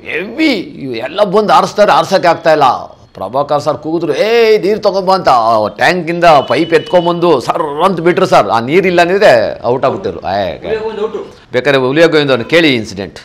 heavy ಎಲ್ಲ ಬಂದು ಆರಿಸ್ತಾರೆ ಆರ್ಸೋಕ್ಕೆ ಆಗ್ತಾ ಇಲ್ಲ ಪ್ರಭಾಕರ್ ಸರ್ ಕೂಗಿದ್ರು ಏ ನೀರು ತಗೊಂಬ ಅಂತ ಟ್ಯಾಂಕಿಂದ ಪೈಪ್ ಎತ್ಕೊಂಬಂದು ಸರ್ ಅಂತ ಬಿಟ್ರು ಸರ್ ಆ ನೀರಿಲ್ಲ ಅಂದ್ರೆ ಔಟ್ ಆಗ್ಬಿಟ್ಟಿರು ಏ ಒಂದು ಔಟು ಬೇಕಾದ್ರೆ ಹುಲಿಯ ಗೋವಿಂದವ್ರನ್ನ ಕೇಳಿ ಇನ್ಸಿಡೆಂಟ್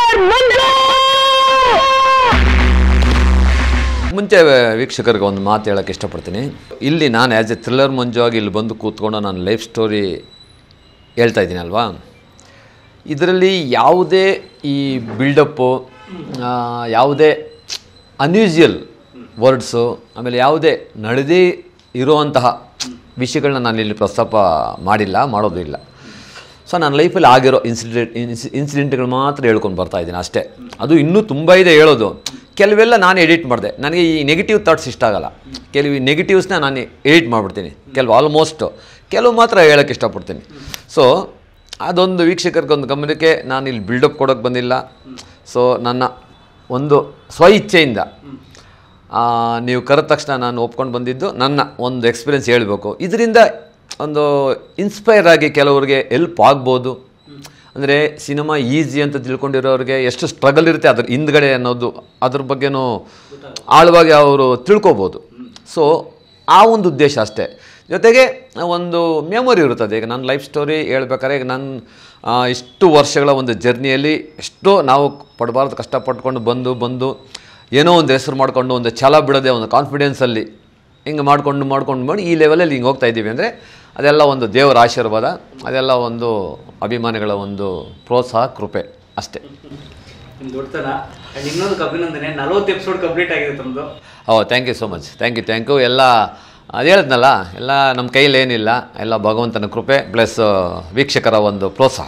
ಮುಂಚೆ ವೀಕ್ಷಕರಿಗೆ ಒಂದು ಮಾತು ಹೇಳೋಕ್ಕೆ ಇಷ್ಟಪಡ್ತೀನಿ ಇಲ್ಲಿ ನಾನು ಆ್ಯಸ್ ಎ ಥ್ರಿಲ್ಲರ್ ಮಂಜು ಆಗಿ ಇಲ್ಲಿ ಬಂದು ಕೂತ್ಕೊಂಡು ನಾನು ಲೈಫ್ ಸ್ಟೋರಿ ಹೇಳ್ತಾ ಇದ್ದೀನಿ ಅಲ್ವಾ ಇದರಲ್ಲಿ ಯಾವುದೇ ಈ ಬಿಲ್ಡಪ್ಪು ಯಾವುದೇ ಅನ್ಯೂಸ್ಯುವಲ್ ವರ್ಡ್ಸು ಆಮೇಲೆ ಯಾವುದೇ ನಡೆದೇ ಇರುವಂತಹ ವಿಷಯಗಳನ್ನ ನಾನು ಇಲ್ಲಿ ಪ್ರಸ್ತಾಪ ಮಾಡಿಲ್ಲ ಮಾಡೋದು ಇಲ್ಲ ಸೊ ನನ್ನ ಲೈಫಲ್ಲಿ ಆಗಿರೋ ಇನ್ಸಿಡೆಂಟ್ ಇನ್ಸಿಡೆಂಟ್ಗಳು ಮಾತ್ರ ಹೇಳ್ಕೊಂಡು ಬರ್ತಾ ಇದ್ದೀನಿ ಅಷ್ಟೇ ಅದು ಇನ್ನೂ ತುಂಬ ಇದೆ ಹೇಳೋದು ಕೆಲವೆಲ್ಲ ನಾನು ಎಡಿಟ್ ಮಾಡಿದೆ ನನಗೆ ಈ ನೆಗೆಟಿವ್ ಥಾಟ್ಸ್ ಇಷ್ಟ ಆಗಲ್ಲ ಕೆಲವು ನೆಗೆಟಿವ್ಸ್ನ ನಾನು ಎಡಿಟ್ ಮಾಡಿಬಿಡ್ತೀನಿ ಕೆಲವು ಆಲ್ಮೋಸ್ಟ್ ಕೆಲವು ಮಾತ್ರ ಹೇಳೋಕ್ಕೆ ಇಷ್ಟಪಡ್ತೀನಿ ಸೊ ಅದೊಂದು ವೀಕ್ಷಕರಿಗೊಂದು ಗಮನಕ್ಕೆ ನಾನು ಇಲ್ಲಿ ಬಿಲ್ಡಪ್ ಕೊಡೋಕ್ಕೆ ಬಂದಿಲ್ಲ ಸೊ ನನ್ನ ಒಂದು ಸ್ವ ಇಚ್ಛೆಯಿಂದ ಆ, ನೀವು ಕರೆದ ತಕ್ಷಣ ನಾನು ಒಪ್ಕೊಂಡು ಬಂದಿದ್ದು ನನ್ನ ಒಂದು ಎಕ್ಸ್ಪೀರಿಯನ್ಸ್ ಹೇಳಬೇಕು ಇದರಿಂದ ಒಂದು ಇನ್ಸ್ಪೈರ್ ಆಗಿ ಕೆಲವರಿಗೆ ಎಲ್ಪ್ ಆಗ್ಬೋದು ಅಂದರೆ ಸಿನಿಮಾ ಈಸಿ ಅಂತ ತಿಳ್ಕೊಂಡಿರೋರಿಗೆ ಎಷ್ಟು ಸ್ಟ್ರಗಲ್ ಇರುತ್ತೆ ಅದ್ರ ಹಿಂದ್ಗಡೆ ಅನ್ನೋದು ಅದ್ರ ಬಗ್ಗೆನೂ ಆಳವಾಗಿ ಅವರು ತಿಳ್ಕೊಬೋದು ಸೊ ಆ ಒಂದು ಉದ್ದೇಶ ಅಷ್ಟೇ ಜೊತೆಗೆ ಒಂದು ಮೆಮೊರಿ ಇರುತ್ತದೆ ಈಗ ನನ್ನ ಲೈಫ್ ಸ್ಟೋರಿ ಹೇಳ್ಬೇಕಾದ್ರೆ ಈಗ ನನ್ನ ಆ, ಇಷ್ಟು ವರ್ಷಗಳ ಒಂದು ಜರ್ನಿಯಲ್ಲಿ ಎಷ್ಟೋ ನಾವು ಪಡಬಾರ್ದು ಕಷ್ಟಪಟ್ಕೊಂಡು ಬಂದು ಬಂದು ಏನೋ ಒಂದು ಹೆಸರು ಮಾಡ್ಕೊಂಡು ಒಂದು ಛಲ ಬಿಡದೆ ಒಂದು ಕಾನ್ಫಿಡೆನ್ಸಲ್ಲಿ ಹಿಂಗೆ ಮಾಡ್ಕೊಂಡು ಮಾಡ್ಕೊಂಡು ಮಾಡಿ ಈ ಲೆವೆಲಲ್ಲಿ ಹಿಂಗೆ ಹೋಗ್ತಾ ಇದ್ದೀವಿ ಅಂದರೆ ಅದೆಲ್ಲ ಒಂದು ದೇವರ ಆಶೀರ್ವಾದ ಅದೆಲ್ಲ ಒಂದು ಅಭಿಮಾನಿಗಳ ಒಂದು ಪ್ರೋತ್ಸಾಹ ಕೃಪೆ ಅಷ್ಟೇ ನಿಮ್ಮ ದೊಡ್ಡತನ ಆ್ಯಂಡ್ ಇನ್ನೊಂದು ಅಭಿನಂದನೆ ನಲವತ್ತು ಎಪಿಸೋಡ್ ಕಂಪ್ಲೀಟ್ ಆಗಿದೆ ತಮ್ಮದು oh thank you so much thank you thank you ಎಲ್ಲ ಅದು ಹೇಳಿದ್ನಲ್ಲ ಎಲ್ಲ ನಮ್ಮ ಕೈಯಲ್ಲಿ ಏನಿಲ್ಲ ಎಲ್ಲ ಭಗವಂತನ ಕೃಪೆ ಪ್ಲಸ್ ವೀಕ್ಷಕರ ಒಂದು ಪ್ರೋತ್ಸಾಹ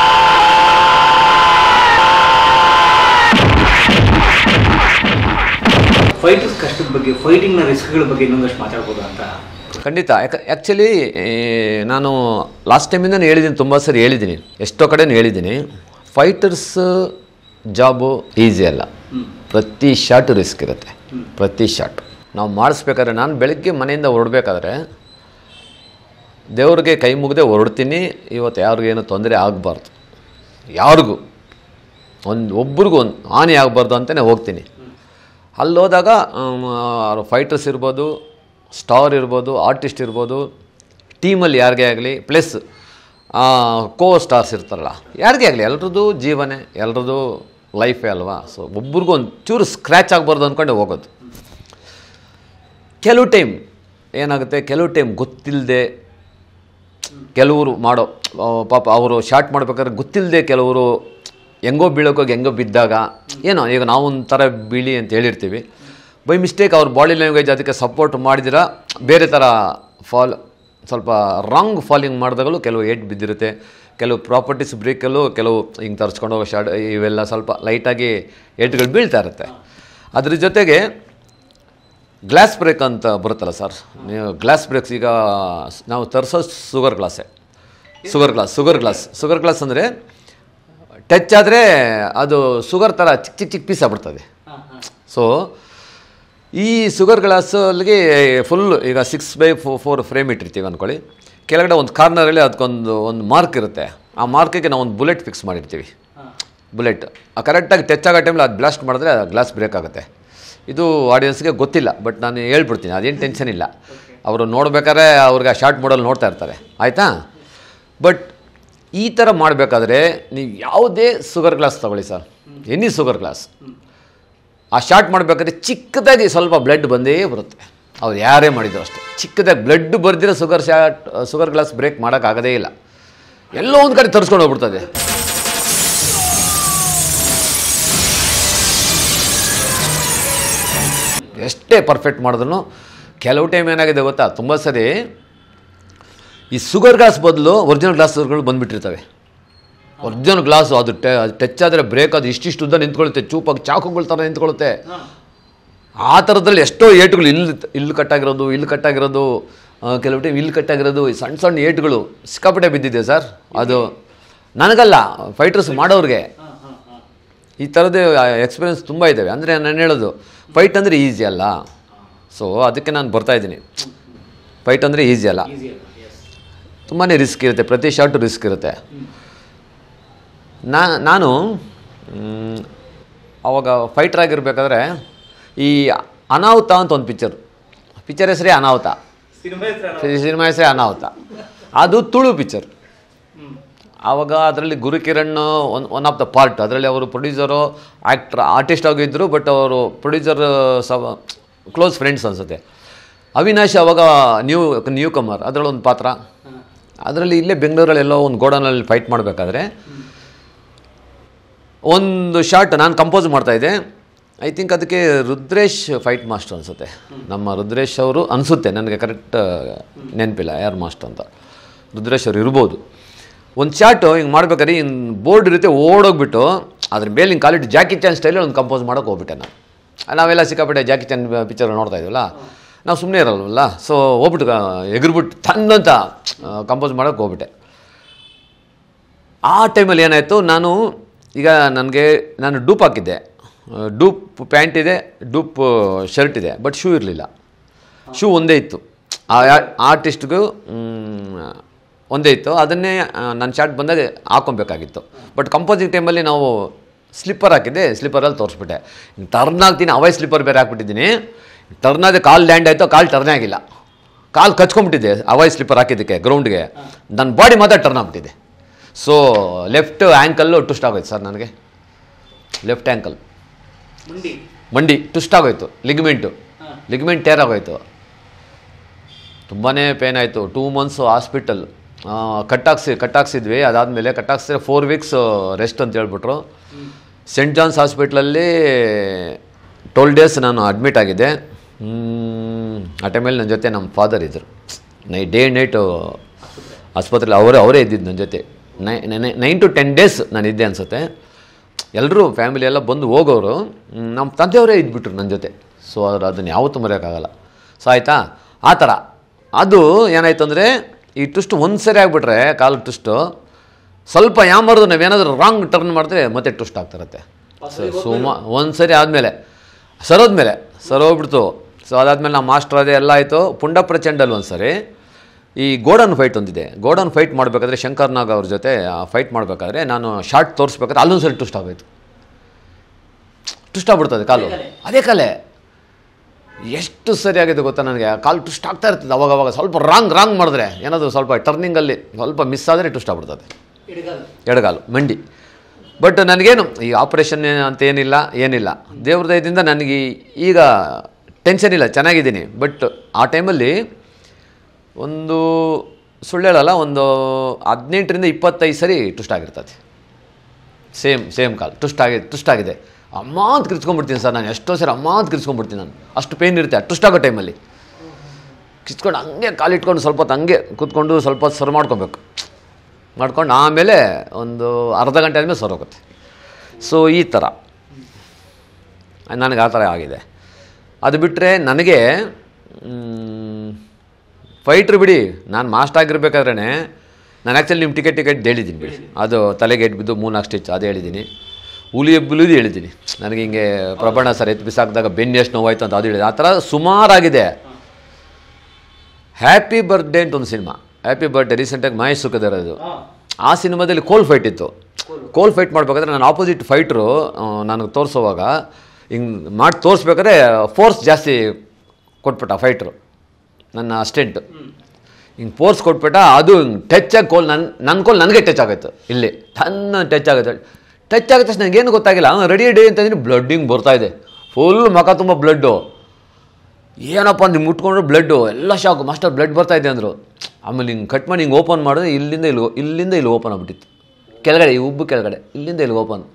ಫೈಟರ್ಸ್ ಕಷ್ಟದ ಬಗ್ಗೆ ಫೈಟಿಂಗ್ನ ರಿಸ್ಕ್ಗಳ ಬಗ್ಗೆ ಇನ್ನೊಂದಷ್ಟು ಮಾತಾಡ್ಬೋದು ಅಂತ ಖಂಡಿತ ಯಾಕೆ ಆ್ಯಕ್ಚುಲಿ ನಾನು ಲಾಸ್ಟ್ ಟೈಮಿಂದ ಹೇಳಿದ್ದೀನಿ ತುಂಬ ಸರಿ ಹೇಳಿದ್ದೀನಿ ಎಷ್ಟೋ ಕಡೆನೂ ಹೇಳಿದ್ದೀನಿ ಫೈಟರ್ಸ್ ಜಾಬು ಈಸಿ ಅಲ್ಲ ಪ್ರತಿ ಶಾಟ್ ರಿಸ್ಕ್ ಇರುತ್ತೆ ಪ್ರತಿ ಶಾಟ್ ನಾವು ಮಾಡಿಸ್ಬೇಕಾದ್ರೆ ನಾನು ಬೆಳಗ್ಗೆ ಮನೆಯಿಂದ ಹೊರಡ್ಬೇಕಾದ್ರೆ ದೇವ್ರಿಗೆ ಕೈ ಮುಗದೆ ಹೊರಡ್ತೀನಿ ಇವತ್ತು ಯಾರಿಗೇನು ತೊಂದರೆ ಆಗಬಾರ್ದು ಯಾರಿಗೂ ಒಂದು ಒಬ್ರಿಗೂ ಒಂದು ಹಾನಿ ಆಗಬಾರ್ದು ಅಂತಲೇ ಹೋಗ್ತೀನಿ ಅಲ್ಲಿ ಹೋದಾಗ ಫೈಟರ್ಸ್ ಇರ್ಬೋದು ಸ್ಟಾರ್ ಇರ್ಬೋದು ಆರ್ಟಿಸ್ಟ್ ಇರ್ಬೋದು ಟೀಮಲ್ಲಿ ಯಾರಿಗೇ ಆಗಲಿ ಪ್ಲಸ್ ಕೋ ಸ್ಟಾರ್ಸ್ ಇರ್ತಾರಲ್ಲ ಯಾರಿಗೇ ಆಗಲಿ ಎಲ್ರದ್ದು ಜೀವನೇ ಎಲ್ರದ್ದು ಲೈಫೇ ಅಲ್ವಾ ಸೊ ಒಬ್ರಿಗೂ ಒಂದು ಚೂರು ಸ್ಕ್ರ್ಯಾಚ್ ಆಗಬಾರ್ದು ಅಂದ್ಕೊಂಡೆ ಹೋಗೋದು ಕೆಲವು ಟೈಮ್ ಏನಾಗುತ್ತೆ ಕೆಲವು ಟೈಮ್ ಗೊತ್ತಿಲ್ಲದೆ ಕೆಲವರು ಮಾಡೋ ಆ, ಪಾಪ ಅವರು ಶಾರ್ಟ್ ಮಾಡ್ಬೇಕಾದ್ರೆ ಗೊತ್ತಿಲ್ಲದೆ ಕೆಲವರು ಹೆಂಗೋ ಬೀಳೋಕೋಗಿ ಹೆಂಗೋ ಬಿದ್ದಾಗ ಏನೋ ಈಗ ನಾವು ಒಂಥರ ಬೀಳಿ ಅಂತ ಹೇಳಿರ್ತೀವಿ ಬೈ ಮಿಸ್ಟೇಕ್ ಅವ್ರ ಬಾಡಿ ಲ್ಯಾಂಗ್ವೇಜ್ ಅದಕ್ಕೆ ಸಪೋರ್ಟ್ ಮಾಡಿದಿರ ಬೇರೆ ಥರ ಫಾಲ್ ಸ್ವಲ್ಪ ರಾಂಗ್ ಫಾಲಿಂಗ್ ಮಾಡಿದಾಗಲೂ ಕೆಲವು ಏಟ್ ಬಿದ್ದಿರುತ್ತೆ ಕೆಲವು ಪ್ರಾಪರ್ಟೀಸ್ ಬ್ರೇಕಲ್ಲೂ ಕೆಲವು ಹಿಂಗೆ ತರಿಸ್ಕೊಂಡು ಹೋಗೋ ಶಾರ್ಟ್ ಇವೆಲ್ಲ ಸ್ವಲ್ಪ ಲೈಟಾಗಿ ಏಟ್ಗಳು ಬೀಳ್ತಾ ಇರುತ್ತೆ ಅದ್ರ ಜೊತೆಗೆ ಗ್ಲಾಸ್ ಬ್ರೇಕ್ ಅಂತ ಬರುತ್ತಲ್ಲ ಸರ್ ನೀವು ಗ್ಲಾಸ್ ಬ್ರೇಕ್ಸ್ ಈಗ ಸ್- ನಾವು ತರಿಸೋ ಶುಗರ್ ಗ್ಲಾಸೇ sugar glass sugar glass sugar glass ಅಂದರೆ ಟಚ್ ಆದರೆ ಅದು ಶುಗರ್ ಥರ ಚಿಕ್ಕ ಚಿಕ್ಕ ಚಿಕ್ಕ ಪೀಸ್ ಆಗ್ಬಿಡ್ತದೆ ಸೊ ಈ ಶುಗರ್ ಗ್ಲಾಸಲ್ಲಿಗೆ ಫುಲ್ ಈಗ ಸಿಕ್ಸ್ ಬೈ ಫೋ ಫೋರ್ ಫ್ರೇಮ್ ಇಟ್ಟಿರ್ತೀವಿ ಅಂದ್ಕೊಳ್ಳಿ ಕೆಳಗಡೆ ಒಂದು ಕಾರ್ನರಲ್ಲಿ ಅದಕ್ಕೊಂದು ಒಂದು ಮಾರ್ಕ್ ಇರುತ್ತೆ ಆ ಮಾರ್ಕಿಗೆ ನಾವು ಒಂದು ಬುಲೆಟ್ ಫಿಕ್ಸ್ ಮಾಡಿರ್ತೀವಿ ಬುಲೆಟ್ ಕರೆಕ್ಟಾಗಿ ಟಚ್ ಆಗೋ ಟೈಮಲ್ಲಿ ಅದು ಬ್ಲಾಸ್ಟ್ ಮಾಡಿದ್ರೆ ಗ್ಲಾಸ್ ಬ್ರೇಕ್ ಆಗುತ್ತೆ ಇದು ಆಡಿಯನ್ಸ್ಗೆ ಗೊತ್ತಿಲ್ಲ ಬಟ್ ನಾನು ಹೇಳ್ಬಿಡ್ತೀನಿ ಅದೇನು ಟೆನ್ಷನ್ ಇಲ್ಲ ಅವರು ನೋಡ್ಬೇಕಾದ್ರೆ ಅವ್ರಿಗೆ ಆ ಶಾರ್ಟ್ ಮಾಡಲ್ ನೋಡ್ತಾ ಇರ್ತಾರೆ ಆಯಿತಾ ಬಟ್ ಈ ಥರ ಮಾಡಬೇಕಾದ್ರೆ ನೀವು ಯಾವುದೇ ಶುಗರ್ ಗ್ಲಾಸ್ ತಗೊಳ್ಳಿ ಸರ್ ಎನಿ ಶುಗರ್ ಗ್ಲಾಸ್ ಆ ಶಾರ್ಟ್ ಮಾಡಬೇಕಾದ್ರೆ ಚಿಕ್ಕದಾಗಿ ಸ್ವಲ್ಪ ಬ್ಲಡ್ ಬಂದೇ ಬರುತ್ತೆ ಅವ್ರು ಯಾರೇ ಮಾಡಿದ್ರು ಅಷ್ಟೇ ಚಿಕ್ಕದಾಗಿ ಬ್ಲಡ್ ಬರ್ದಿರೋ sugar shot sugar glass break ಮಾಡೋಕ್ಕಾಗದೇ ಇಲ್ಲ ಎಲ್ಲೋ ಒಂದು ಕಡೆ ತರಿಸ್ಕೊಂಡು ಹೋಗ್ಬಿಡ್ತದೆ ಎಷ್ಟೇ ಪರ್ಫೆಕ್ಟ್ ಮಾಡಿದ್ರು ಕೆಲವು ಟೈಮ್ ಏನಾಗಿದೆ ಗೊತ್ತಾ ತುಂಬ ಸರಿ ಈ ಶುಗರ್ ಗ್ಲಾಸ್ ಬದಲು ಒರಿಜಿನಲ್ ಗ್ಲಾಸ್ಗಳು ಬಂದುಬಿಟ್ಟಿರ್ತವೆ ಒರಿಜಿನಲ್ ಗ್ಲಾಸು ಅದು ಟಚ್ ಆದರೆ ಬ್ರೇಕ್ ಅದು ಇಷ್ಟಿಷ್ಟು ಉದ್ದ ನಿಂತ್ಕೊಳ್ಳುತ್ತೆ ಚೂಪಾಗಿ ಚಾಕುಗಳ ಥರ ನಿಂತ್ಕೊಳ್ಳುತ್ತೆ ಆ ಥರದಲ್ಲಿ ಎಷ್ಟೋ ಏಟುಗಳು ಇಲ್ಲಿ ಇಲ್ಲಿ ಕಟ್ಟಾಗಿರೋದು ಇಲ್ಲಿ ಕಟ್ಟಾಗಿರೋದು ಆ, ಕೆಲವು ಟೈಮ್ ಇಲ್ಲಿ ಕಟ್ಟಾಗಿರೋದು ಈ ಸಣ್ಣ ಸಣ್ಣ ಏಟುಗಳು ಸಿಕ್ಕಾಪಟ್ಟೆ ಬಿದ್ದಿದೆ ಸರ್ ಅದು ನನಗಲ್ಲ ಫೈಟರ್ಸ್ ಮಾಡೋರಿಗೆ ಈ ಥರದ್ದು ಎಕ್ಸ್ಪೀರಿಯನ್ಸ್ ತುಂಬ ಇದ್ದಾವೆ ಅಂದರೆ ನಾನು ಹೇಳೋದು ಫೈಟ್ ಅಂದರೆ ಈಸಿ ಅಲ್ಲ ಸೊ ಅದಕ್ಕೆ ನಾನು ಬರ್ತಾ ಇದ್ದೀನಿ ಫೈಟ್ ಅಂದರೆ ಈಸಿ ಅಲ್ಲ ಈಸಿ ಅಲ್ಲ ಎಸ್ ತುಂಬಾ ರಿಸ್ಕ್ ಇರುತ್ತೆ ಪ್ರತಿ ಶಾರ್ಟು ರಿಸ್ಕ್ ಇರುತ್ತೆ ನಾ ನಾನು ಮ್, ಅವಾಗ ಫೈಟರ್ ಆಗಿರ್ಬೇಕಾದ್ರೆ ಈ ಅನಾಹುತ ಅಂತ ಒಂದು ಪಿಕ್ಚರ್ ಪಿಕ್ಚರ್ ಹೆಸರೇ ಅನಾಹುತ ಸಿನಿಮಾ ಹೆಸರು ಸಿನಿಮಾ ಹೆಸರೇ ಅನಾಹುತ ಅದು ತುಳು ಪಿಕ್ಚರ್ ಹ್ಮ್ ಆವಾಗ ಅದರಲ್ಲಿ Gurukiran one one of the part ಅದರಲ್ಲಿ ಅವರು ಪ್ರೊಡ್ಯೂಸರು ಆ್ಯಕ್ಟ್ರ್ ಆರ್ಟಿಸ್ಟ್ ಆಗಿದ್ದರು ಬಟ್ ಅವರು ಪ್ರೊಡ್ಯೂಸರ್ ಸ ಕ್ಲೋಸ್ ಫ್ರೆಂಡ್ಸ್ ಅನಿಸುತ್ತೆ ಅವಿನಾಶ್ ಅವಾಗ ನ್ಯೂ ನ್ಯೂ ಕಮರ್ ಅದರಲ್ಲಿ ಒಂದು ಪಾತ್ರ ಅದರಲ್ಲಿ ಇಲ್ಲೇ ಬೆಂಗಳೂರಲ್ಲೆಲ್ಲೋ ಒಂದು ಗೋಡನಲ್ಲಿ ಫೈಟ್ ಮಾಡಬೇಕಾದ್ರೆ ಒಂದು ಶಾರ್ಟ್ ನಾನು ಕಂಪೋಸ್ ಮಾಡ್ತಾಯಿದ್ದೆ ಐ ಥಿಂಕ್ ಅದಕ್ಕೆ ರುದ್ರೇಶ್ ಫೈಟ್ ಮಾಸ್ಟರ್ ಅನಿಸುತ್ತೆ ನಮ್ಮ ರುದ್ರೇಶ್ ಅವರು ಅನಿಸುತ್ತೆ ನನಗೆ ಕರೆಕ್ಟ್ ನೆನಪಿಲ್ಲ ಯಾರು ಮಾಸ್ಟರ್ ಅಂತ ರುದ್ರೇಶ್ ಅವರು ಇರ್ಬೋದು ಒಂದು ಶಾರ್ಟು ಹಿಂಗೆ ಮಾಡ್ಬೇಕಾದ್ರೆ ಇನ್ನು ಬೋರ್ಡ್ ಇರುತ್ತೆ ಓಡೋಗ್ಬಿಟ್ಟು ಅದ್ರ ಮೇಲೆ ಹಿಂಗೆ ಕಾಲಿಟ್ಟು ಜಾಕಿ ಚಾನ್ ಸ್ಟೈಲಲ್ಲಿ ಒಂದು ಕಂಪೋಸ್ ಮಾಡೋಕೆ ಹೋಗ್ಬಿಟ್ಟೆ ನಾನು ನಾವೆಲ್ಲ ಸಿಕ್ಕಾಪಟ್ಟೆ ಜಾಕಿ ಚಾನ್ ಪಿಕ್ಚರ್ ನೋಡ್ತಾ ಇದ್ವಲ್ಲ ನಾವು ಸುಮ್ಮನೆ ಇರಲ್ವಲ್ಲ ಸೊ ಹೋಗ್ಬಿಟ್ಟು ಎಗರ್ಬಿಟ್ಟು ತನ್ನಂತ ಕಂಪೋಸ್ ಮಾಡೋಕೆ ಹೋಗ್ಬಿಟ್ಟೆ ಆ ಟೈಮಲ್ಲಿ ಏನಾಯಿತು ನಾನು ಈಗ ನನಗೆ ನಾನು ಡೂಪ್ ಹಾಕಿದ್ದೆ ಡೂಪ್ ಪ್ಯಾಂಟ್ ಇದೆ ಡೂಪ್ ಶರ್ಟ್ ಇದೆ ಬಟ್ ಶೂ ಇರಲಿಲ್ಲ ಶೂ ಒಂದೇ ಇತ್ತು ಆ ಆರ್ಟಿಸ್ಟ್ಗೂ ಒಂದೇ ಇತ್ತು ಅದನ್ನೇ ನನ್ನ ಶಾರ್ಟ್ ಬಂದಾಗ ಹಾಕೊಬೇಕಾಗಿತ್ತು ಬಟ್ ಕಂಪೋಸಿಂಗ್ ಟೈಮಲ್ಲಿ ನಾವು ಸ್ಲಿಪ್ಪರ್ ಹಾಕಿದ್ದೆ ಸ್ಲಿಪ್ಪರಲ್ಲಿ ತೋರಿಸ್ಬಿಟ್ಟೆ ಟರ್ನ್ ಆಗ್ತೀನಿ ಅವೈ ಸ್ಲಿಪ್ಪರ್ ಬೇರೆ ಹಾಕ್ಬಿಟ್ಟಿದ್ದೀನಿ ಟರ್ನ್ ಆದ ಕಾಲು ಲ್ಯಾಂಡ್ ಆಯಿತು ಕಾಲು ಟರ್ನೇ ಆಗಿಲ್ಲ ಕಾಲು ಕಚ್ಕೊಂಡ್ಬಿಟ್ಟಿದ್ದೆ ಅವೈ ಸ್ಲಿಪ್ಪರ್ ಹಾಕಿದ್ದಕ್ಕೆ ಗ್ರೌಂಡ್ಗೆ ನನ್ನ ಬಾಡಿ ಮಾತ್ರ ಟರ್ನ್ ಆಗ್ಬಿಟ್ಟಿದೆ ಸೊ ಲೆಫ್ಟ್ ಆ್ಯಂಕಲ್ಲು ಟ್ವಿಸ್ಟ್ ಆಗೋಯ್ತು ಸರ್ ನನಗೆ ಲೆಫ್ಟ್ ಆ್ಯಂಕಲ್ ಮುಂಡಿ ಮಂಡಿ ಟ್ವಿಸ್ಟ್ ಆಗೋಯ್ತು ಲಿಗ್ಮೆಂಟು ಲಿಗ್ಮೆಂಟ್ ಟೇರ್ ಆಗೋಯ್ತು ತುಂಬಾ ಪೇನ್ ಆಯಿತು ಟೂ ಮಂತ್ಸು ಹಾಸ್ಪಿಟಲ್ ಕಟ್ಟಾಕ್ಸಿ ಕಟ್ಟಾಕ್ಸಿದ್ವಿ ಅದಾದಮೇಲೆ ಕಟ್ಟಾಕ್ಸಿದ್ರೆ ಫೋರ್ ವೀಕ್ಸ್ ರೆಸ್ಟ್ ಅಂತ ಹೇಳ್ಬಿಟ್ರು ಸೆಂಟ್ ಜಾನ್ಸ್ ಹಾಸ್ಪಿಟ್ಲಲ್ಲಿ ಟ್ವೆಲ್ ಡೇಸ್ ನಾನು ಅಡ್ಮಿಟ್ ಆಗಿದ್ದೆ ಹ್ಮ್, ಆ ಟೈಮಲ್ಲಿ ನನ್ನ ಜೊತೆ ನಮ್ಮ ಫಾದರ್ ಇದ್ದರು ನೈ ಡೇ ನೈಟು ಆಸ್ಪತ್ರೆಲಿ ಅವರೇ ಅವರೇ ಇದ್ದಿದ್ದು ನನ್ನ ಜೊತೆ ನೈ ನೈನ್ ಟು ಟೆನ್ ಡೇಸ್ ನಾನು ಇದ್ದೆ ಅನಿಸುತ್ತೆ ಎಲ್ಲರೂ ಫ್ಯಾಮಿಲಿ ಎಲ್ಲ ಬಂದು ಹೋಗೋರು ಹ್ಮ್, ನಮ್ಮ ತಂದೆಯವರೇ ಇದ್ಬಿಟ್ರು ನನ್ನ ಜೊತೆ ಸೊ ಅವ್ರು ಅದನ್ನು ಯಾವತ್ತೂ ಮರೆಯೋಕ್ಕಾಗಲ್ಲ ಸೊ ಆಯಿತಾ ಆ ಥರ ಅದು ಏನಾಯ್ತು ಅಂದರೆ ಈ ಟ್ವಿಸ್ಟ್ ಒಂದು ಸರಿ ಆಗಿಬಿಟ್ರೆ ಕಾಲು ಟ್ವಿಸ್ಟು ಸ್ವಲ್ಪ ಯಾಮರ್ದು ನಾವೇನಾದರೂ ರಾಂಗ್ ಟರ್ನ್ ಮಾಡಿದ್ರೆ ಮತ್ತೆ ಟ್ವಿಸ್ಟ್ ಆಗ್ತಿರತ್ತೆ ಸೊ ಸುಮ ಒಂದು ಸರಿ ಆದಮೇಲೆ ಸರೋದ್ಮೇಲೆ ಸರೋಗ್ಬಿಡ್ತು ಸೊ ಅದಾದಮೇಲೆ ನಮ್ಮ ಮಾಸ್ಟರ್ ಅದೇ ಎಲ್ಲ ಆಯಿತು ಪುಂಡ ಪ್ರಚಂಡಲ್ಲಿ ಒಂದು ಸರಿ ಈ ಗೋಡನ್ ಫೈಟ್ ಒಂದಿದೆ ಗೋಡನ್ ಫೈಟ್ ಮಾಡಬೇಕಾದ್ರೆ ಶಂಕರ್ ನಾಗ್ ಅವ್ರ ಜೊತೆ ಫೈಟ್ ಮಾಡಬೇಕಾದ್ರೆ ನಾನು ಶಾರ್ಟ್ ತೋರಿಸ್ಬೇಕಾದ್ರೆ ಅಲ್ಲೊಂದು ಸರಿ ಟ್ವಿಸ್ಟ್ ಆಗೋಯ್ತು ಟ್ವಿಸ್ಟ್ ಆಗ್ಬಿಡ್ತದೆ ಕಾಲು ಅದೇ ಕಲೆ ಎಷ್ಟು ಸರಿಯಾಗಿದೆ ಗೊತ್ತಾ ನನಗೆ ಕಾಲು ಟ್ವಿಸ್ಟ್ ಆಗ್ತಾ ಇರ್ತದೆ ಅವಾಗ ಅವಾಗ ಸ್ವಲ್ಪ ರಾಂಗ್ ರಾಂಗ್ ಮಾಡಿದ್ರೆ ಏನಾದರೂ ಸ್ವಲ್ಪ ಟರ್ನಿಂಗಲ್ಲಿ ಸ್ವಲ್ಪ ಮಿಸ್ ಆದರೆ ಟ್ವಿಸ್ಟ್ ಆಗ್ಬಿಡ್ತದೆ ಹಿಡಿಗಲ್ ಎಡಗಾಲು ಮಂಡಿ ಬಟ್ ನನಗೇನು ಈ ಆಪ್ರೇಷನ್ ಅಂತ ಏನಿಲ್ಲ ಏನಿಲ್ಲ ದೇವ್ರ ದಯದಿಂದ ನನಗೆ ಈಗ ಟೆನ್ಷನ್ ಇಲ್ಲ ಚೆನ್ನಾಗಿದ್ದೀನಿ ಬಟ್ ಆ ಟೈಮಲ್ಲಿ ಒಂದು ಸುಳ್ಳು ಹೇಳಲ್ಲ ಒಂದು ಹದಿನೆಂಟರಿಂದ ಇಪ್ಪತ್ತೈದು ಸರಿ ಟ್ವಿಸ್ಟ್ ಆಗಿರ್ತದೆ ಸೇಮ್ ಸೇಮ್ ಕಾಲ್ ಟ್ವಿಸ್ಟ್ ಆಗಿ ಟ್ವಿಸ್ಟ್ ಆಗಿದೆ ಅಮ್ಮ ಅಂತ ಕಿರ್ಚ್ಕೊಂಡ್ಬಿಡ್ತೀನಿ ಸರ್ ನಾನು ಎಷ್ಟೋ ಸರಿ ಅಮ್ಮ ಅಂತ ಕಿರ್ಚ್ಕೊಂಡ್ಬಿಡ್ತೀನಿ ನಾನು ಅಷ್ಟು ಪೇನ್ ಇರುತ್ತೆ ಟ್ವಿಸ್ಟ್ ಆಗೋ ಟೈಮಲ್ಲಿ ಕಿಚ್ಕೊಂಡು ಹಂಗೆ ಕಾಲಿಟ್ಕೊಂಡು ಸ್ವಲ್ಪ ಹೊತ್ತು ಹಂಗೆ ಕೂತ್ಕೊಂಡು ಸ್ವಲ್ಪ ಹೊತ್ತು ಸರ್ ಮಾಡ್ಕೊಬೇಕು ಮಾಡ್ಕೊಂಡು ಆಮೇಲೆ ಒಂದು ಅರ್ಧ ಗಂಟೆ ಆದಮೇಲೆ ಸರ್ ಹೋಗುತ್ತೆ ಸೊ ಈ ಥರ ನನಗೆ ಆ ಥರ ಆಗಿದೆ ಅದು ಬಿಟ್ಟರೆ ನನಗೆ ಫೈಟ್ರ್ ಬಿಡಿ ನಾನು ಮಾಸ್ಟ್ ಆಗಿರ್ಬೇಕಾದ್ರೆ ನಾನು ಆ್ಯಕ್ಚುಲಿ ನಿಮ್ಮ ಟಿಕೆಟ್ ಟಿಕೆಟ್ ಹೇಳಿದ್ದೀನಿ ಬಿಡಿ ಅದು ತಲೆಗೆ ಎಟ್ ಬಿದ್ದು ಮೂರ್ನಾಲ್ಕು ಸ್ಟಿಚ್ ಅದು ಹೇಳಿದ್ದೀನಿ ಹುಲಿ ಎಬ್ಬುಲಿದು ಹೇಳಿದ್ದೀನಿ ನನಗೆ ಹಿಂಗೆ ಪ್ರಬಣ ಸರ್ ಎತ್ತು ಬಿಸಾಕಿದಾಗ ಬೆನ್ನು ಎಷ್ಟು ನೋವಾಯ್ತು ಅಂತ ಅದು ಹೇಳಿದೆ ಆ ಥರ ಸುಮಾರಾಗಿದೆ ಹ್ಯಾಪಿ ಬರ್ಡೇ ಅಂತ ಒಂದು ಸಿನಿಮಾ ಹ್ಯಾಪಿ ಬರ್ಡೇ ರೀಸೆಂಟಾಗಿ ಮಹೇಶ್ ಸುಖದರದು ಹಾ ಆ ಸಿನಿಮಾದಲ್ಲಿ ಕೋಲ್ ಫೈಟ್ ಇತ್ತು ಕೋಲ್ ಫೈಟ್ ಮಾಡ್ಬೇಕಾದ್ರೆ ನಾನು ಆಪೋಸಿಟ್ ಫೈಟ್ರು ನನಗೆ ತೋರಿಸೋವಾಗ ಹಿಂಗೆ ಮಾಡಿ ತೋರಿಸ್ಬೇಕಾದ್ರೆ ಫೋರ್ಸ್ ಜಾಸ್ತಿ ಕೊಟ್ಬಿಟ್ಟ ಫೈಟ್ರು ನನ್ನ ಅಸ್ಟೆಂಟ್ ಹಿಂಗೆ ಫೋರ್ಸ್ ಕೊಟ್ಬಿಟ್ಟ ಅದು ಟಚ್ ಆಗಿ ಕೋಲ್ ನನ್ನ ನನ್ನ ಕೋಲ್ ನನಗೆ ಟಚ್ ಆಗೋಯ್ತು ಇಲ್ಲಿ ತನ್ನ ಟಚ್ ಆಗುತ್ತೆ ಟಚ್ ಆಗಿದ ತಕ್ಷಣ ನನಗೇನು ಗೊತ್ತಾಗಿಲ್ಲ ರೆಡಿ ರೆಡಿ ಅಂತಂದ್ರೆ ಬ್ಲಡ್ ಹಿಂಗೆ ಬರ್ತಾ ಇದೆ ಫುಲ್ ಮುಖ ತುಂಬ ಬ್ಲಡ್ಡು ಏನಪ್ಪ ಅಂತ ಹಿಂಗೆ ಮುಟ್ಕೊಂಡ್ರು ಬ್ಲಡ್ಡು ಎಲ್ಲ ಶಾಕ್ ಮಾಸ್ಟರ್ ಬ್ಲಡ್ ಬರ್ತಾ ಇದೆ ಅಂದರು ಆಮೇಲೆ ಹಿಂಗೆ ಕಟ್ ಮಾಡಿ ಹಿಂಗೆ ಓಪನ್ ಮಾಡಿದ್ರೆ ಇಲ್ಲಿಂದ ಇಲ್ಲಿ ಇಲ್ಲಿಂದ ಇಲ್ಲಿ ಓಪನ್ ಆಗ್ಬಿಟ್ಟಿತ್ತು ಕೆಳಗಡೆ ಈ ಉಬ್ಬು ಕೆಳಗಡೆ ಇಲ್ಲಿಂದ ಇಲ್ಲಿ ಓಪನ್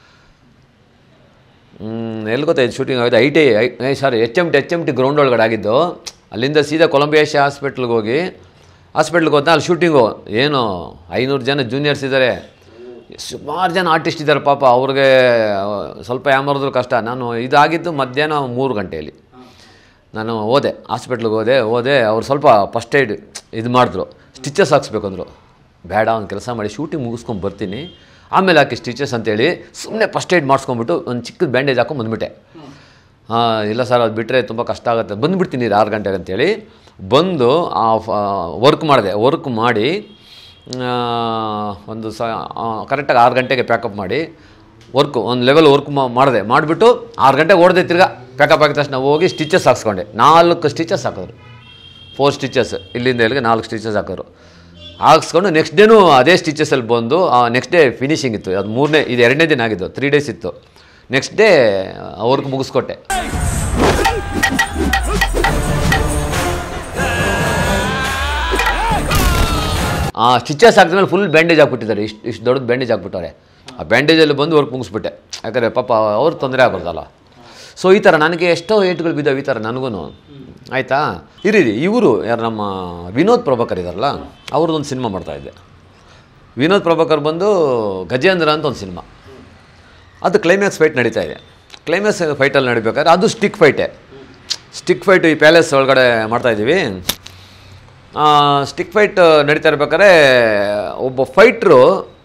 ಎಲ್ಲಿ ಗೊತ್ತಾಯ್ತು ಶೂಟಿಂಗ್ ಆಗಿದೆ I T I sorry H M T H M T ground ಒಳಗಡೆ ಆಗಿದ್ದು ಅಲ್ಲಿಂದ ಸೀದಾ ಕೊಲಂಬಿಯಾಶಿ ಹಾಸ್ಪಿಟ್ಲ್ಗೆ ಹೋಗಿ ಹಾಸ್ಪಿಟ್ಲ್ಗೆ ಹೋದ ಅಲ್ಲಿ ಶೂಟಿಂಗು ಏನು ಐನೂರು ಜನ ಜೂನಿಯರ್ಸ್ ಇದ್ದಾರೆ ಸುಮಾರು ಜನ ಆರ್ಟಿಸ್ಟ್ ಇದ್ದಾರೆ ಪಾಪ ಅವ್ರಿಗೆ ಸ್ವಲ್ಪ ಯಾಮರಿದ್ರು ಕಷ್ಟ ನಾನು ಇದಾಗಿದ್ದು ಮಧ್ಯಾಹ್ನ ಮೂರು ಗಂಟೆಯಲ್ಲಿ ನಾನು ಹೋದೆ ಹಾಸ್ಪಿಟ್ಲಿಗೆ ಹೋದೆ ಹೋದೆ ಅವ್ರು ಸ್ವಲ್ಪ ಫಸ್ಟ್ ಏಡ್ ಇದು ಮಾಡಿದ್ರು ಸ್ಟಿಚಸ್ ಹಾಕ್ಸ್ಬೇಕು ಅಂದರು ಬೇಡ ಒಂದು ಕೆಲಸ ಮಾಡಿ ಶೂಟಿಂಗ್ ಮುಗಿಸ್ಕೊಂಡು ಬರ್ತೀನಿ ಆಮೇಲೆ ಹಾಕಿ ಸ್ಟಿಚಸ್ ಅಂತೇಳಿ ಸುಮ್ಮನೆ ಫಸ್ಟ್ ಏಡ್ ಮಾಡಿಸ್ಕೊಂಬಿಟ್ಟು ಒಂದು ಚಿಕ್ಕದು ಬ್ಯಾಂಡೇಜ್ ಹಾಕೊಂಡು ಬಂದುಬಿಟ್ಟೆ ಹಾಂ ಇಲ್ಲ ಸರ್ ಅದು ಬಿಟ್ಟರೆ ತುಂಬ ಕಷ್ಟ ಆಗುತ್ತೆ ಬಂದುಬಿಡ್ತೀನಿ ಆರು ಗಂಟೆಗೆ ಅಂತೇಳಿ ಬಂದು ಆ ವರ್ಕ್ ಮಾಡಿದೆ ವರ್ಕ್ ಮಾಡಿ ಆ, ಒಂದು ಸ ಕರೆಕ್ಟಾಗಿ ಆರು ಗಂಟೆಗೆ ಪ್ಯಾಕಪ್ ಮಾಡಿ ವರ್ಕು ಒಂದು ಲೆವೆಲ್ ವರ್ಕ್ ಮಾಡಿದೆ ಮಾಡಿಬಿಟ್ಟು ಆರು ಗಂಟೆಗೆ ಓಡಿದೆ ತಿರ್ಗಾ ಪ್ಯಾಕಪ್ ಆಗಿದ ತಕ್ಷಣ ಹೋಗಿ ಸ್ಟಿಚಸ್ ಹಾಕ್ಸ್ಕೊಂಡೆ ನಾಲ್ಕು ಸ್ಟಿಚಸ್ ಹಾಕಿದ್ರು ಫೋರ್ ಸ್ಟಿಚಸ್ ಇಲ್ಲಿಂದ ಇಲ್ಲಿಗೆ ನಾಲ್ಕು ಸ್ಟಿಚಸ್ ಹಾಕಿದ್ರು ಹಾಕ್ಸ್ಕೊಂಡು ನೆಕ್ಸ್ಟ್ ಡೇನೂ ಅದೇ ಸ್ಟಿಚಸಲ್ಲಿ ಬಂದು ನೆಕ್ಸ್ಟ್ ಡೇ ಫಿನಿಶಿಂಗ್ ಇತ್ತು ಅದು ಮೂರನೇ ಇದು ಎರಡನೇ ದಿನ ಆಗಿದ್ದು ತ್ರೀ ಡೇಸ್ ಇತ್ತು ನೆಕ್ಸ್ಟ್ ಡೇ ವರ್ಕ್ ಮುಗಿಸ್ಕೊಟ್ಟೆ ಆ ಸ್ಟಿಚಸ್ ಹಾಕಿದ್ಮೇಲೆ ಫುಲ್ ಬ್ಯಾಂಡೇಜ್ ಹಾಕ್ಬಿಟ್ಟಿದ್ದಾರೆ ಇಷ್ಟು ಇಷ್ಟು ದೊಡ್ಡದು ಬ್ಯಾಂಡೇಜ್ ಹಾಕ್ಬಿಟ್ಟವ್ರೆ ಆ ಬ್ಯಾಂಡೇಜಲ್ಲಿ ಬಂದು ವರ್ಕ್ ಮುಗಿಸ್ಬಿಟ್ಟೆ ಯಾಕಂದರೆ ಪಾಪ ಅವ್ರು ತೊಂದರೆ ಆಗೋದಲ್ಲ ಸೊ ಈ ಥರ ನನಗೆ ಎಷ್ಟೋ ಏಟ್ಗಳು ಬಿದ್ದಾವೆ ಈ ಥರ ನನಗೂ ಆಯಿತಾ ಇರಿ ಇವರು ಯಾರು ನಮ್ಮ ವಿನೋದ್ ಪ್ರಭಾಕರ್ ಇದಾರಲ್ಲ ಅವ್ರದ್ದೊಂದು ಸಿನಿಮಾ ಮಾಡ್ತಾಯಿದ್ದೆ ವಿನೋದ್ ಪ್ರಭಾಕರ್ ಬಂದು ಗಜೇಂದ್ರ ಅಂತ ಒಂದು ಸಿನಿಮಾ ಅದು ಕ್ಲೈಮ್ಯಾಕ್ಸ್ ಫೈಟ್ ನಡೀತಾ ಇದೆ ಕ್ಲೈಮ್ಯಾಕ್ಸ್ ಫೈಟಲ್ಲಿ ನಡಿಬೇಕಾದ್ರೆ ಅದು ಸ್ಟಿಕ್ ಫೈಟೇ ಸ್ಟಿಕ್ ಫೈಟ್ ಈ ಪ್ಯಾಲೇಸ್ ಒಳಗಡೆ ಮಾಡ್ತಾಯಿದ್ದೀವಿ ಸ್ಟಿಕ್ ಫೈಟ್ ನಡೀತಾ ಇರ್ಬೇಕಾದ್ರೆ ಒಬ್ಬ ಫೈಟ್ರು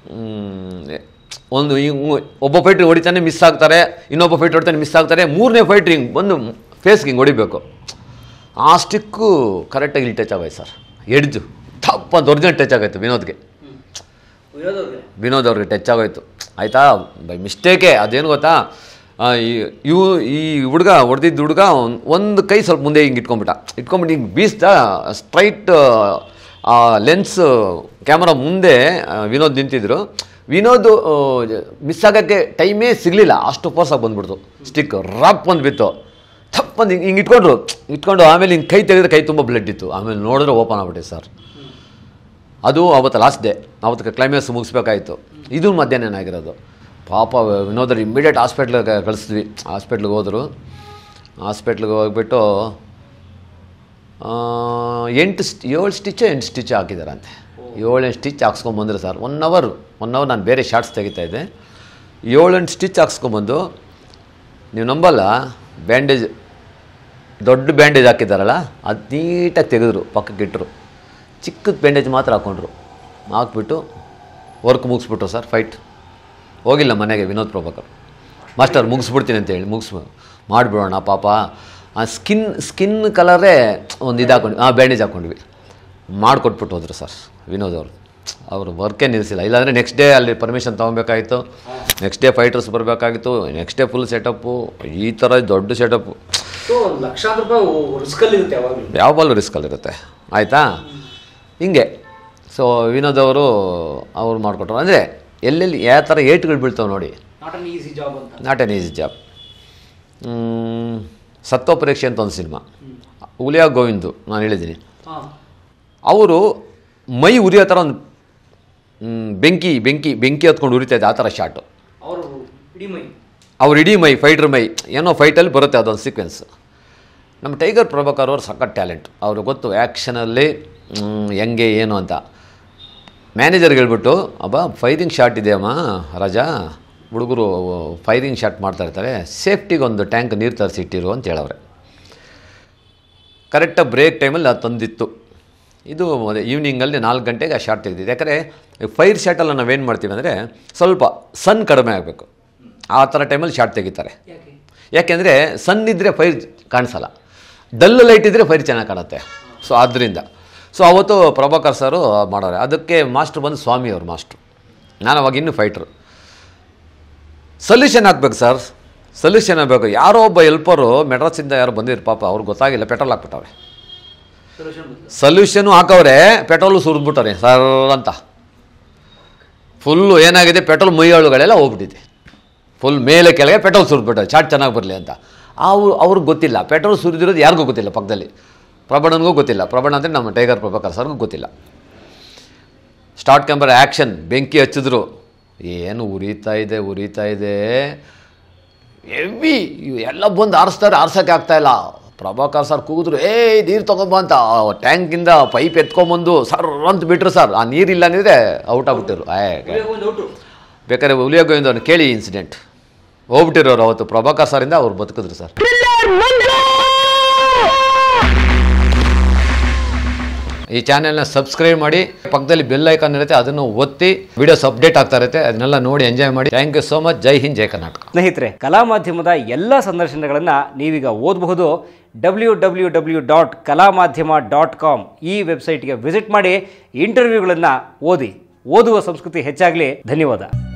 ಒಂದು ಹಿಂಗ್ ಒಬ್ಬ ಫೈಟ್ರ್ ಹೊಡಿತಾನೆ ಮಿಸ್ ಆಗ್ತಾರೆ ಇನ್ನೊಬ್ಬ ಫೈಟ್ ಹೊಡಿತಾನೆ ಮಿಸ್ ಆಗ್ತಾರೆ ಮೂರನೇ ಫೈಟ್ ಹಿಂಗೆ ಬಂದು ಫೇಸ್ಗೆ ಹಿಂಗೆ ಹೊಡಿಬೇಕು ಆ ಸ್ಟಿಕ್ಕು ಕರೆಕ್ಟಾಗಿ ಇಲ್ಲಿ ಟಚ್ ಆಗೋಯ್ತು ಸರ್ ಎಡ್ಜು ತಪ್ಪ ಅಂತ ಒರಿಜಿನಲ್ ಟಚ್ ಆಗೋಯ್ತು ವಿನೋದ್ಗೆ ವಿರೋಧವ್ರಿಗೆ ವಿನೋದ್ ಅವ್ರಿಗೆ ಟಚ್ ಆಗೋಯ್ತು ಆಯಿತಾ ಬೈ ಮಿಸ್ಟೇಕೆ ಅದೇನು ಗೊತ್ತಾ ಆ, ಈ- ಇವು ಈ ಹುಡುಗ ಹೊಡೆದಿದ್ದ ಹುಡುಗ ಒಂದು ಕೈ ಸ್ವಲ್ಪ ಮುಂದೆ ಹಿಂಗೆ ಇಟ್ಕೊಂಬಿಟ್ಟ ಇಟ್ಕೊಂಬಿಟ್ಟು ಹಿಂಗೆ ಬೀಸ್ದ ಸ್ಟ್ರೈಟ್ ಆ ಲೆನ್ಸ್ ಕ್ಯಾಮ್ರಾ ಮುಂದೆ ಆ, ವಿನೋದ್ ನಿಂತಿದ್ರು ವಿನೋದ್ ಮಿಸ್ ಆಗೋಕ್ಕೆ ಟೈಮೇ ಸಿಗಲಿಲ್ಲ ಅಷ್ಟು ಫೋರ್ಸಾಗಿ ಬಂದ್ಬಿಡ್ತು ಸ್ಟಿಕ್ ರಪ್ ಒಂದು ಬಿತ್ತು ತಪ್ಪಂದು ಹಿಂಗೆ ಹಿಂಗೆ ಇಟ್ಕೊಂಡ್ರು ಇಟ್ಕೊಂಡು ಆಮೇಲೆ ಹಿಂಗೆ ಕೈ ತೆಗೆದ್ರೆ ಕೈ ತುಂಬ ಬ್ಲಡ್ ಇತ್ತು ಆಮೇಲೆ ನೋಡಿದ್ರೆ ಓಪನ್ ಆಗ್ಬಿಟ್ಟೆ ಸರ್ ಅದು ಅವತ್ತು ಲಾಸ್ಟ್ ಡೇ ಅವತ್ತು ಕ್ಲೈಮ್ಯಾಕ್ಸ್ ಮುಗಿಸ್ಬೇಕಾಯಿತು ಇದು ಮಧ್ಯಾಹ್ನ ಆಗಿರೋದು ಪಾಪ ವಿನೋದರ್ ಇಮ್ಮಿಡಿಯೇಟ್ ಹಾಸ್ಪಿಟ್ಲಿಗೆ ಕಳಿಸಿದ್ವಿ ಹಾಸ್ಪಿಟ್ಲಿಗೆ ಹೋದರು ಹಾಸ್ಪಿಟ್ಲಿಗೆ ಹೋಗ್ಬಿಟ್ಟು ಆ, ಎಂಟು ಸ್ಟ್ ಏಳು ಸ್ಟಿಚ್ಚು ಎಂಟು ಸ್ಟಿಚ್ ಹಾಕಿದಾರಂತೆ ಏಳೆಂಟು ಸ್ಟಿಚ್ ಹಾಕ್ಸ್ಕೊಂಬಂದ್ರು sir one hour one hour ನಾನು ಬೇರೆ ಶಾರ್ಟ್ಸ್ ತೆಗಿತಾ ಇದ್ದೆ ಏಳೆಂಟು ಸ್ಟಿಚ್ ಹಾಕ್ಸ್ಕೊಂಬಂದು ನೀವು ನಂಬಲ್ಲ ಬ್ಯಾಂಡೇಜ್ ದೊಡ್ಡ ಬ್ಯಾಂಡೇಜ್ ಹಾಕಿದ್ದಾರಲ್ಲ ಅದು ನೀಟಾಗಿ ತೆಗೆದ್ರು ಪಕ್ಕಕ್ಕೆ ಇಟ್ಟರು ಚಿಕ್ಕದ ಬ್ಯಾಂಡೇಜ್ ಮಾತ್ರ ಹಾಕ್ಕೊಂಡ್ರು ಹಾಕ್ಬಿಟ್ಟು ವರ್ಕ್ ಮುಗಿಸ್ಬಿಟ್ರು ಸರ್ ಫೈಟ್ ಹೋಗಿಲ್ಲ ಮನೆಗೆ ವಿನೋದ್ ಪ್ರಭಾಕರ್ ಮಾಸ್ಟರ್ ಮುಗಿಸ್ಬಿಡ್ತೀನಿ ಅಂತೇಳಿ ಮುಗಿಸ್ ಮಾಡಿಬಿಡೋಣ ಪಾಪ ಆ ಸ್ಕಿನ್ ಸ್ಕಿನ್ ಕಲರೇ ಒಂದು ಇದು ಹಾಕೊಂಡು ಹಾಂ ಬ್ಯಾಂಡೇಜ್ ಹಾಕ್ಕೊಂಡ್ವಿ ಮಾಡಿಕೊಟ್ಬಿಟ್ಟು ಹೋದ್ರು ಸರ್ ವಿನೋದ್ ಅವರು ಅವರು ವರ್ಕೇ ನಿಲ್ಲಿಸಿಲ್ಲ ಇಲ್ಲಾಂದರೆ ನೆಕ್ಸ್ಟ್ ಡೇ ಅಲ್ಲಿ ಪರ್ಮಿಷನ್ ತೊಗೊಬೇಕಾಗಿತ್ತು ನೆಕ್ಸ್ಟ್ ಡೇ ಫೈಟರ್ಸ್ ಬರಬೇಕಾಗಿತ್ತು ನೆಕ್ಸ್ಟ್ ಡೇ ಫುಲ್ ಸೆಟಪ್ಪು ಈ ಥರ ದೊಡ್ಡ ಸೆಟಪ್ಪು ಸೊ ಲಕ್ಷಾಂತರ ರೂಪಾಯಿ ರಿಸ್ಕಲ್ಲಿ ಇರುತ್ತೆ ಯಾವಾಗಲೂ ಯಾವ ಬಾಲು ರಿಸ್ಕಲ್ಲಿರುತ್ತೆ ಆಯಿತಾ ಹಿಂಗೆ ಸೊ ವಿನೋದ್ ಅವರು ಅವ್ರು ಮಾಡಿಕೊಟ್ರು ಅಂದರೆ ಎಲ್ಲೆಲ್ಲಿ ಯಾವ ಥರ ಏಟ್ಗಳು ಬೀಳ್ತಾವೆ ನೋಡಿ ನಾಟ್ ಅನ್ ಈಸಿ ಜಾಬ್ ಅಂತ ನಾಟ್ ಎನ್ ಈಸಿ ಜಾಬ್ ಸತ್ವ ಪರೀಕ್ಷೆ ಅಂತ ಒಂದು ಸಿನಿಮಾ ಹುಲಿಯಾ ಗೋವಿಂದು ನಾನು ಹೇಳಿದ್ದೀನಿ ಹಾಂ ಅವರು ಮೈ ಉರಿಯೋ ಥರ ಒಂದು ಮ್, ಬೆಂಕಿ ಬೆಂಕಿ ಬೆಂಕಿ ಹತ್ಕೊಂಡು ಉರಿತಾ ಇದೆ ಆ ಥರ ಶಾಟು ಅವರು ಇಡೀ ಮೈ ಅವ್ರ ಇಡೀ ಮೈ ಫೈಟ್ರ್ ಮೈ ಏನೋ ಫೈಟಲ್ಲಿ ಬರುತ್ತೆ ಅದೊಂದು ಸೀಕ್ವೆನ್ಸ್ ನಮ್ಮ ಟೈಗರ್ ಪ್ರಭಾಕರ್ ಅವರು ಸಖತ್ ಟ್ಯಾಲೆಂಟ್ ಅವ್ರಿಗೆ ಗೊತ್ತು ಆ್ಯಕ್ಷನಲ್ಲಿ ಹೆಂಗೆ ಏನು ಅಂತ ಮ್ಯಾನೇಜರ್ಗೆ ಹೇಳ್ಬಿಟ್ಟು ಅಬ್ಬ ಫೈರಿಂಗ್ ಶಾಟ್ ಇದೆಯಮ್ಮ ರಾಜಾ ಹುಡುಗರು ಫೈರಿಂಗ್ ಶಾಟ್ ಮಾಡ್ತಾ ಇರ್ತಾರೆ ಸೇಫ್ಟಿಗೆ ಒಂದು ಟ್ಯಾಂಕ್ ನೀರು ತರಿಸಿ ಇಟ್ಟಿರು ಅಂತ ಹೇಳವ್ರೆ ಕರೆಕ್ಟಾಗಿ ಬ್ರೇಕ್ ಟೈಮಲ್ಲಿ ಅದು ತಂದಿತ್ತು ಇದು ಅದೇ ಈವ್ನಿಂಗಲ್ಲಿ ನಾಲ್ಕು ಗಂಟೆಗೆ ಆ ಶಾಟ್ ತೆಗೆದಿದೆ ಯಾಕಂದರೆ ಫೈರ್ ಶಾಟಲ್ಲಿ ನಾವೇನು ಮಾಡ್ತೀವಿ ಅಂದರೆ ಸ್ವಲ್ಪ ಸನ್ ಕಡಿಮೆ ಆಗಬೇಕು ಆ ಥರ ಟೈಮಲ್ಲಿ ಶಾಟ್ ತೆಗಿತಾರೆ ಯಾಕೆ ಯಾಕೆಂದರೆ ಸನ್ ಇದ್ದರೆ ಫೈರ್ ಕಾಣಿಸಲ್ಲ ಡಲ್ ಲೈಟ್ ಇದ್ದರೆ ಫೈರ್ ಚೆನ್ನಾಗಿ ಕಾಣುತ್ತೆ ಸೊ ಆದ್ದರಿಂದ ಸೊ ಅವತ್ತು ಪ್ರಭಾಕರ್ ಸರು ಮಾಡೋರೆ ಅದಕ್ಕೆ ಮಾಸ್ಟ್ರು ಬಂದು ಸ್ವಾಮಿ ಅವ್ರು ಮಾಸ್ಟ್ರು ನಾನು ಅವಾಗ ಇನ್ನೂ ಫೈಟ್ರು ಸೊಲ್ಯೂಷನ್ ಹಾಕ್ಬೇಕು ಸರ್ ಸೊಲ್ಯೂಷನ್ ಆಗಬೇಕು ಯಾರೋ ಒಬ್ಬ ಎಲ್ಪರು ಮೆಡ್ರಾಸಿಂದ ಯಾರೋ ಬಂದಿದ್ರು ಪಾಪ ಅವ್ರಿಗೆ ಗೊತ್ತಾಗಿಲ್ಲ ಪೆಟ್ರೋಲ್ ಹಾಕ್ಬಿಟ್ಟವ್ರೆ ಸೊಲ್ಯೂಷನ್ ಬಂತು ಸೊಲ್ಯೂಷನು ಹಾಕವ್ರೆ ಪೆಟ್ರೋಲು ಸುರಿದ್ಬಿಟ್ಟವ್ರೆ ಸರ್ ಅಂತ ಫುಲ್ಲು ಏನಾಗಿದೆ ಪೆಟ್ರೋಲ್ ಮೈಯಾಳುಗಳೆಲ್ಲ ಹೋಗ್ಬಿಟ್ಟಿದೆ ಫುಲ್ ಮೇಲೆ ಕೆಳಗೆ ಪೆಟ್ರೋಲ್ ಸುರಿದ್ಬಿಟ್ಟವ್ರೆ ಚಾಟ್ ಚೆನ್ನಾಗಿ ಬರಲಿ ಅಂತ ಅವ್ರು ಅವ್ರಿಗೆ ಗೊತ್ತಿಲ್ಲ ಪೆಟ್ರೋಲ್ ಸುರಿದಿರೋದು ಯಾರಿಗೂ ಗೊತ್ತಿಲ್ಲ ಪಕ್ಕದಲ್ಲಿ ಪ್ರಬಣ್ಣನಿಗೂ ಗೊತ್ತಿಲ್ಲ ಪ್ರಬಣ್ಣ ಅಂದರೆ ನಮ್ಮ ಟೈಗರ್ ಪ್ರಭಾಕರ್ ಸರ್ಗೂ ಗೊತ್ತಿಲ್ಲ ಸ್ಟಾರ್ಟ್ ಕ್ಯಾಂಬರ್ ಆ್ಯಕ್ಷನ್ ಬೆಂಕಿ ಹಚ್ಚಿದ್ರು ಏನು ಉರಿತಾ ಇದೆ ಉರಿತಾ ಇದೆ ಎವಿ ಎಲ್ಲ ಬಂದು ಆರಿಸ್ತಾರೆ ಆರ್ಸೋಕ್ಕೆ ಆಗ್ತಾ ಇಲ್ಲ ಪ್ರಭಾಕರ್ ಸರ್ ಕೂಗಿದ್ರು ಏ ನೀರು ತೊಗೊಂಬ ಅಂತ ಟ್ಯಾಂಕಿಂದ ಪೈಪ್ ಎತ್ಕೊಂಬಂದು ಸರ್ ಅಂತ ಬಿಟ್ರು ಸರ್ ಆ ನೀರಿಲ್ಲ ಅಂದಿದ್ರೆ ಔಟ್ ಆಗ್ಬಿಟ್ಟಿರು ಏ ಒಂದು ಔಟು ಬೇಕಾದ್ರೆ ಹುಲಿಯ ಗೋವಿಂದವ್ರನ್ನ ಕೇಳಿ ಇನ್ಸಿಡೆಂಟ್ ಹೋಗ್ಬಿಟ್ಟಿರೋರು ಅವತ್ತು ಪ್ರಭಾಕರ್ ಸರಿಂದ ಅವ್ರು ಬದುಕಿದ್ರು ಸರ್ ಈ ಚಾನೆಲ್ನ ಸಬ್ಸ್ಕ್ರೈಬ್ ಮಾಡಿ ಪಕ್ಕದಲ್ಲಿ ಬೆಲ್ ಐಕಾನ್ ಇರುತ್ತೆ ಅದನ್ನು ಒತ್ತಿ ವಿಡಿಯೋಸ್ ಅಪ್ಡೇಟ್ ಆಗ್ತಾ ಇರುತ್ತೆ ಅದನ್ನೆಲ್ಲ ನೋಡಿ ಎಂಜಾಯ್ ಮಾಡಿ thank you so much Jai Hind Jai Karnataka ಸ್ನೇಹಿತರೆ ಕಲಾ ಮಾಧ್ಯಮದ ಎಲ್ಲ ಸಂದರ್ಶನಗಳನ್ನು ನೀವೀಗ ಓದಬಹುದು ಡಬ್ಲ್ಯೂ ಡಬ್ಲ್ಯೂ ಡಬ್ಲ್ಯೂ ಡಾಟ್ ಕಲಾ ಮಾಧ್ಯಮ ಡಾಟ್ ಕಾಮ್ ಈ ವೆಬ್ಸೈಟ್ಗೆ ವಿಸಿಟ್ ಮಾಡಿ ಇಂಟರ್ವ್ಯೂಗಳನ್ನು ಓದಿ ಓದುವ ಸಂಸ್ಕೃತಿ ಹೆಚ್ಚಾಗಲಿ ಧನ್ಯವಾದ